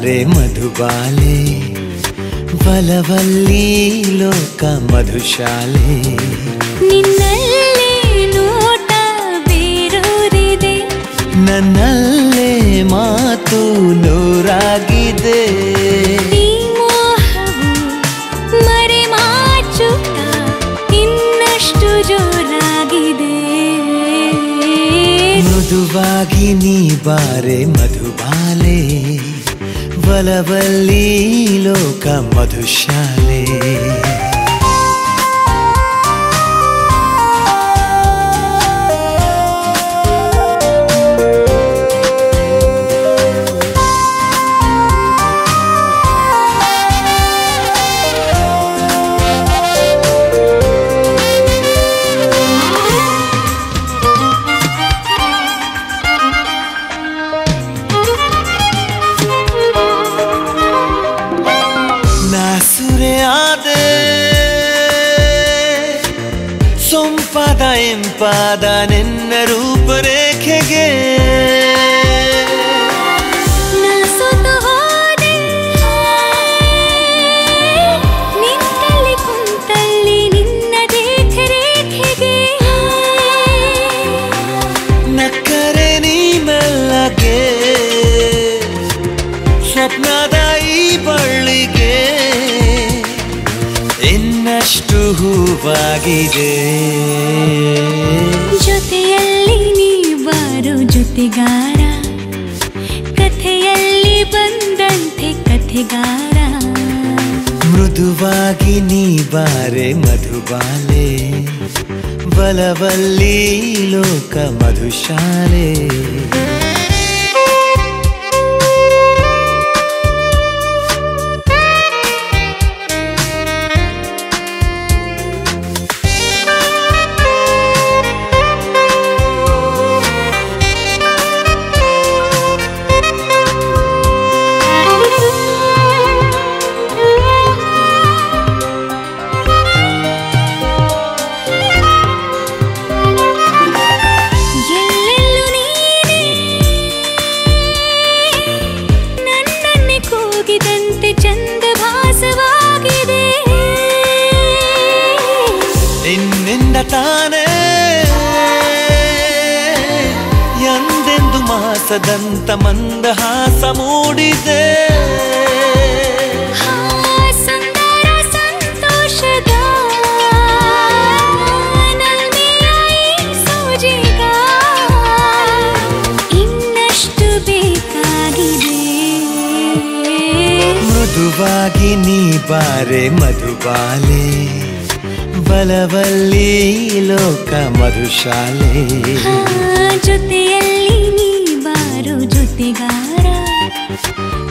ಬಾರೆ ಮಧುಬಾಲೆ ಬಲವಲ್ಲಿ ಲೋಕ ಮಧುಶಾಲೆ ನಿನ್ನಲ್ಲೇ ನೋಟ ಬೇರೂರಿದೆ ನನ್ನಲ್ಲೇ ಮಾತು ನೂರಾಗಿದೆ ಈ ಮೋಹವು ಮರೆಮಾಚುತ್ತ ಇನ್ನಷ್ಟು ಜೋರಾಗಿದೆ ಮೃದುವಾಗಿ ನೀ ಬಾರೆ ಮಧುಬಾಲೆ ಬಲವಲ್ಲಿ ಲೋಕ ಮಧುಶಾಲೆ ನಾಸುರೆ ಆದೆ ಸೊಂಪಾದ ಎಂಪಾದ ನಿನ್ನ ರೂಪರೇಖೆಗೆ ನಾ ಸೋತು ಹೋದೆ ನಿಂತಲ್ಲಿ ಕುಂತಲ್ಲಿ ನಿನ್ನ ರೇಖೆಗೆ ನಕ್ಕರೆ ನೀ ಮೆಲ್ಲಗೆ ಸ್ವಪ್ನದ ಈ ಬಳ್ಳಿಗೆ ಇನ್ನಷ್ಟು ಹೂವಾಗಿದೆ ಜೊತೆಯಲ್ಲಿ ನೀ ಬಾರೋ ಜೊತೆಗಾರ ಕಥೆಯಲ್ಲಿ ಬಂದಂತೆ ಕಥೆಗಾರ ಮೃದುವಾಗಿ ನೀ ಬಾರೆ ಮಧುಬಾಲೆ ಬಲವಲ್ಲಿ ಲೋಕ ಮಧುಶಾಲೆ ಎಲ್ಲೆಲ್ಲೂ ನೀನೇ ನನ್ನನ್ನೇ ಕೂಗಿದಂತೆ ಚಂದ ಭಾಸವಾಗಿದೆ ನಿನ್ನಿಂದ ತಾನೇ ಎಂದೆಂದು ಮಾಸದಂತ ಮಂದಹಾಸ ಮೂಡಿದೆ ಹಾ, ಸುಂದರ ಸಂತೋಷದ ನಲ್ಮೆಯ ಈ ಸೋಜಿಗ ಇನ್ನಷ್ಟು ಬೇಕಾಗಿದೆ ಮೃದುವಾಗಿ ನೀ ಬಾರೆ ಮಧುಬಾಲೆ ಬಲವಲ್ಲಿ ಲೋಕ ಮಧುಶಾಲೆ ಆ, ಜೊತೆಯಲ್ಲಿ ನೀ ಬಾರೋ ಜೊತೆಗಾರ